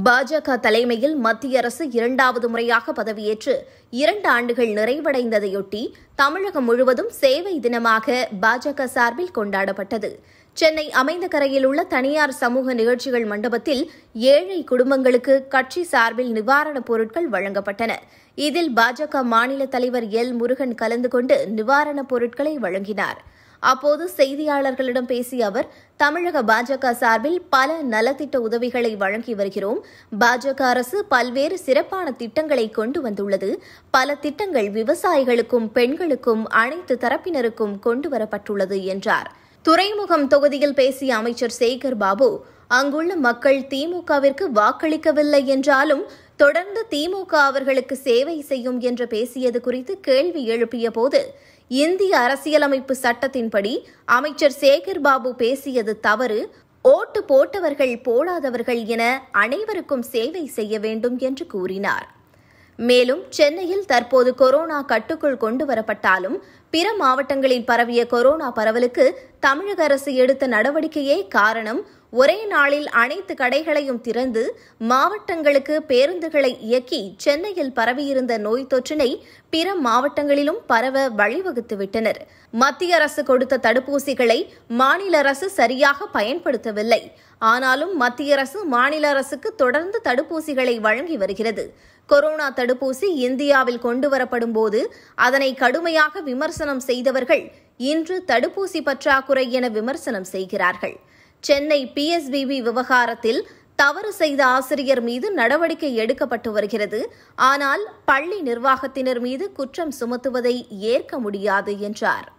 பாஜக தலைமையில் மத்திய அரசு இரண்டாவது முறையாக பதவியேற்று இரண்டு ஆண்டுகள் நிறைவடைந்ததையொட்டி தமிழகம் முழுவதும் சேவை தினமாக பாஜக சார்பில் கொண்டாடப்பட்டது சென்னை அமைந்தகரையில் உள்ள தனியார் சமூக நிகழ்ச்சிகள் மண்டபத்தில் ஏழை குடும்பங்களுக்கு கட்சி சார்பில் நிவாரணப் பொருட்கள் வழங்கப்பட்டன இதில் பாஜக மாநில தலைவர் எல் முருகன் கலந்து கொண்டு நிவாரணப் பொருட்களை வழங்கினார் அப்போது செய்தியாளர்களிடம் பேசிய அவர் தமிழக பாஜக சார்பில் பல நலத்திட்ட உதவிகளை வழங்கி வருகிறோம் பாஜக அரசு பல்வேறு சிறப்பான திட்டங்களை கொண்டு வந்துள்ளது பல திட்டங்கள் விவசாயிகளுக்கும் பெண்களுக்கும் அனைத்து தரப்பினருக்கும் கொண்டு வரப்பட்டுள்ளது என்றார் துறைமுகம் தொகுதியில் பேசிய அமைச்சர் சேகர் பாபு அங்குள்ள மக்கள் திமுகவிற்கு வாக்களிக்கவில்லை என்றாலும் தொடர்ந்து திமுக அவர்களுக்கு சேவை செய்யும் என்று பேசியது குறித்து கேள்வி எழுப்பிய போது இந்திய அரசியலமைப்பு சட்டத்தின்படி அமைச்சர் சேகர் பாபு பேசியது தவறு ஓட்டு போட்டவர்கள் போடாதவர்கள் என அனைவருக்கும் சேவை செய்ய வேண்டும் என்று கூறினார் மேலும் சென்னையில் தற்போது கொரோனா கட்டுக்குள் கொண்டு வரப்பட்டாலும் பிற மாவட்டங்களில் பரவிய கொரோனா பரவலுக்கு தமிழக அரசு எடுத்த நடவடிக்கையே காரணம் ஒரே நாளில் அனைத்து கடைகளையும் திறந்து மாவட்டங்களுக்கு பேருந்துகளை இயக்கி சென்னையில் பரவியிருந்த நோய் தொற்றினை பிற மாவட்டங்களிலும் பரவ வழிவகுத்துவிட்டனர் மத்திய அரசு கொடுத்த தடுப்பூசிகளை மாநில அரசு சரியாக பயன்படுத்தவில்லை ஆனாலும் மத்திய அரசு மாநில அரசுக்கு தொடர்ந்து தடுப்பூசிகளை வழங்கி வருகிறது கொரோனா தடுப்பூசி இந்தியாவில் கொண்டுவரப்படும் போது அதனை கடுமையாக விமர்சனம் செய்தவர்கள் இன்று தடுப்பூசி பற்றாக்குறை என விமர்சனம் செய்கிறார்கள் சென்னை பிஎஸ்பிபி விவகாரத்தில் தவறு செய்த ஆசிரியர் மீது நடவடிக்கை எடுக்கப்பட்டு வருகிறது ஆனால் பள்ளி நிர்வாகத்தினர் மீது குற்றம் சுமத்துவதை ஏற்க முடியாது என்றார்